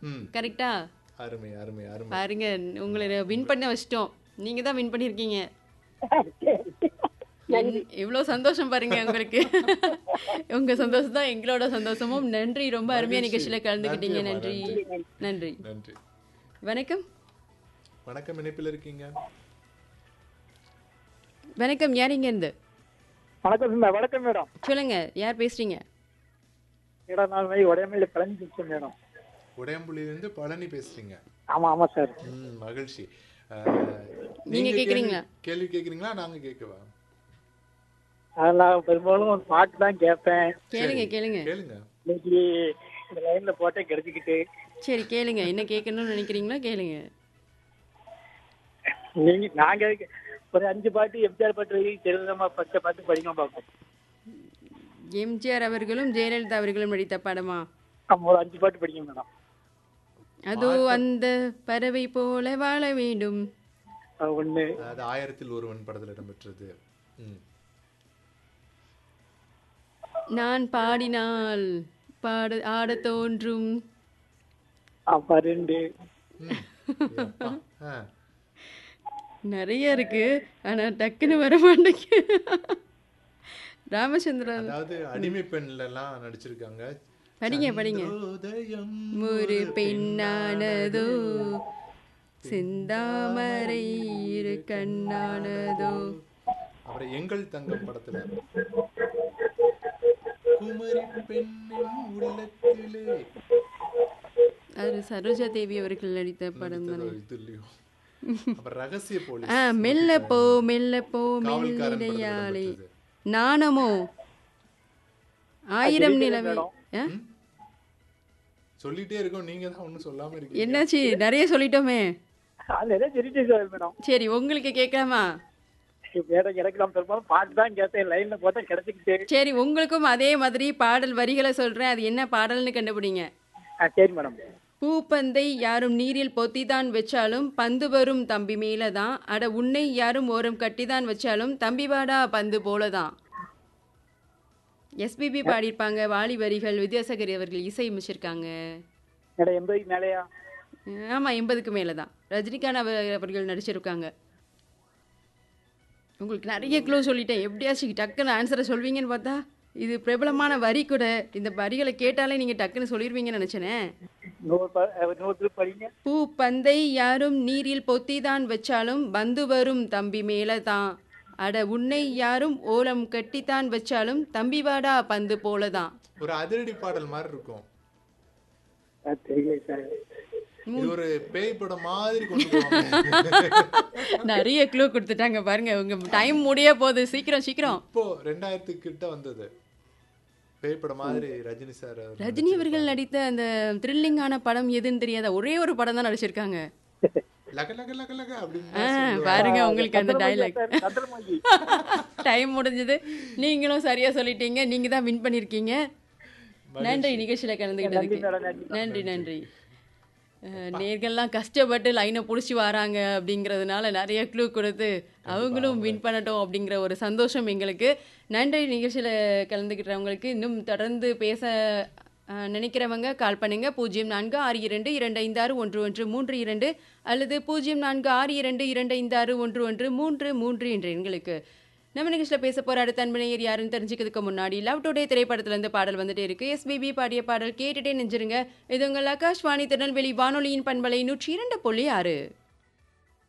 ம் கரெக்டா அருமை அருமை அருமை பாருங்க உங்களை வின் பண்ண வச்சிட்டோம் நீங்க தான் வின் பண்ணிருக்கீங்க இவ்வளோ சந்தோஷம் பாருங்க உங்களுக்கு உங்க சந்தோஷம் தான் எங்களோட சந்தோஷமும் நன்றி ரொம்ப அருமையா நிகழ்ச்சியில கலந்துக்கிட்டீங்க நன்றி நன்றி நன்றி வணக்கம் வணக்கம் இணைப்பில் இருக்கீங்க வணக்கம் யார் இங்க இருந்து வணக்கம் மேடம் வணக்கம் மேடம் சொல்லுங்க யார் பேசுறீங்க மேடம் நான் மாதிரி உடையமையில பழனி பேசுறேன் மேடம் உடையம்புலியிலிருந்து பழனி பேசுறீங்க ஆமா ஆமா சார் ம் மகிழ்ச்சி அஹ், நீங்க கேள்வி- கேக்குறீங்களா? கேள்வி கேக்குறீங்களா நாங்க கேட்கவா அதெல்லாம் பெரும்பாலும் ஒரு பாட்டு தான் கேட்பேன் கேளுங்க கேளுங்க கேளுங்க இன்னைக்கு இந்த லைன்ல போட்டே கிடைச்சிக்கிட்டு சரி கேளுங்க என்ன கேட்கணும்னு நினைக்கிறீங்களா கேளுங்க நீங்க நாங்க ஒரு அஞ்சு பாட்டு எம்ஜிஆர் பாட்டு தெரிஞ்சமா பச்சை பாட்டு படிக்காம பார்ப்போம் எம்ஜிஆர் அவர்களும் ஜெயலலிதா அவர்களும் நடித்த படமா நம்ம ஒரு அஞ்சு பாட்டு படிக்கணும் மேடம் அதோ அந்த பறவை போல வாழ வேண்டும் அது ஒண்ணு அது ஆயிரத்தில் ஒருவன் படத்தில் இடம்பெற்றது ம் நான் பாடினால் பாட ஆட தோன்றும் அப்ப ரெண்டு ம். ஏப்பா. ஆ. நிறைய இருக்கு ஆனா டக்குன்னு வர மாட்டேங்க ராமச்சந்திரன் அதாவது அடிமை பெண்ல எல்லாம் நடிச்சிருக்காங்க படிங்க படிங்க சந்திரோதயம் ஒரு பெண்ணானதோ செந்தாமரை இரு கண்ணானதோ அப்புறம் எங்கள் தங்கம் படத்துல குமரி பெண்ணின் உள்ளத்திலே அது சரோஜா தேவி அவர்கள் நடித்த படம் தானே இதுலயும் அப்புறம் ரகசிய போலீஸ் ஆ மெல்ல போ மெல்ல போ காவல்காரன் படத்துல மெல்லிடையாளே இடம்பெற்றது. நாணமோ ஆயிரம் நிலவே ஆ? சொல்லிட்டே இருக்கோம் நீங்க தான் ஒண்ணும் சொல்லாம இருக்கீங்க என்னாச்சு நிறைய சொல்லிட்டோமே அது நிறைய தெரிஞ்சு சார் மேடம் சரி உங்களுக்கு கேட்கலாமா மேடம் எனக்கு நான் பெரும்பாலும் பாட்டு தான் கேட்டேன் லைன்ல போட்டா கிடைச்சிக்கிட்டு சரி உங்களுக்கும் அதே மாதிரி பாடல் வரிகளை சொல்றேன் அது என்ன பாடல்னு கண்டுபிடிங்க ஆ சரி மேடம் பூப்பந்தை யாரும் நீரில் பொத்திதான் வச்சாலும் பந்து வரும் தம்பி மேலதான் அட உன்னை யாரும் ஓரம் கட்டிதான் வச்சாலும் தம்பி வாடா பந்து போலதான் எஸ்பிபி பாடியிருப்பாங்க வாலி வரிகள் வித்யாசாகர் அவர்கள் இசை அமைச்சிருக்காங்க மேடம் எண்பதுக்கு மேலேயா ஆமா எண்பதுக்கு மேலே தான் ரஜினிகாந்த் அவர் அவர்கள் நடிச்சிருக்காங்க உங்களுக்கு நிறைய க்ளூ சொல்லிட்டேன் எப்படியாச்சும் டக்குன்னு ஆன்சரை சொல்வீங்கன்னு பார்த்தா இது பிரபலமான வரி கூட இந்த வரிகளை கேட்டாலே நீங்க டக்குன்னு சொல்லிடுவீங்கன்னு நினைச்சேனே நூறு பா- அஹ் நூறு திருப்பி படிங்க பூ பந்தை யாரும் நீரில் பொத்திதான் வச்சாலும் பந்து வரும் தம்பி மேலதான் அட உன்னை யாரும் ஓலம் கட்டித்தான் வச்சாலும் தம்பி வாடா பந்து போலதான் ஒரு அதிரடி பாடல் மாதிரி இருக்கும் ஆ, தெரியல சார் இது ஒரு பேய் படம் மாதிரி கொண்டு போவாங்க நிறைய க்ளூ கொடுத்துட்டாங்க பாருங்க உங்க டைம் முடிய போகுது சீக்கிரம் சீக்கிரம் இப்போ ரெண்டாயிரத்துக்கு கிட்ட வந்தது பேய் படம் மாதிரி ரஜினி சார் அவர் ரஜினி அவர்கள் நடித்த அந்த த்ரில்லிங்கான படம் எதுன்னு தெரியாத ஒரே ஒரு படம் தான் நடிச்சிருக்காங்க லக லக லக லக அப்படின்னு ஆ, தான் சொல்லுவாங்க. பாருங்க உங்களுக்கு அந்த டைலாக் சார் சந்திரமுகி டைம் முடிஞ்சது நீங்களும் சரியா சொல்லிட்டீங்க நீங்க தான் வின் பண்ணிருக்கீங்க நன்றி நிகழ்ச்சியில கலந்துக்கிட்டதுக்கு நன்றி நன்றி அஹ், நேர்கள்லாம் கஷ்டப்பட்டு லைனை பிடிச்சி வராங்க அப்படிங்கிறதுனால நிறைய க்ளூ கொடுத்து அவங்களும் வின் பண்ணட்டும் அப்படிங்கிற ஒரு சந்தோஷம் எங்களுக்கு நன்றி நிகழ்ச்சியில் கலந்துக்கிட்டவங்களுக்கு இன்னும் தொடர்ந்து பேச அஹ், நினைக்கிறவங்க கால் பண்ணுங்க பூஜ்ஜியம் நான்கு ஆறு இரண்டு இரண்டு ஐந்து ஆறு ஒன்று ஒன்று மூன்று இரண்டு அல்லது பூஜ்ஜியம் நான்கு ஆறு இரண்டு இரண்டு ஐந்து ஆறு ஒன்று ஒன்று மூன்று மூன்று என்ற எண்களுக்கு நம்ம நிகழ்ச்சியில் பேச போற அடுத்த அன்பனையர் யாருன்னு தெரிஞ்சுக்கிறதுக்கு முன்னாடி லவ் டுடே திரைப்படத்துல இருந்து பாடல் வந்துட்டே இருக்கு எஸ்பிபி பாடிய பாடல் கேட்டுட்டே நெஞ்சிருங்க இது உங்கள் ஆகாஷ்வாணி திருநெல்வேலி வானொலியின் பண்பலை நூற்றி இரண்டு புள்ளி ஆறு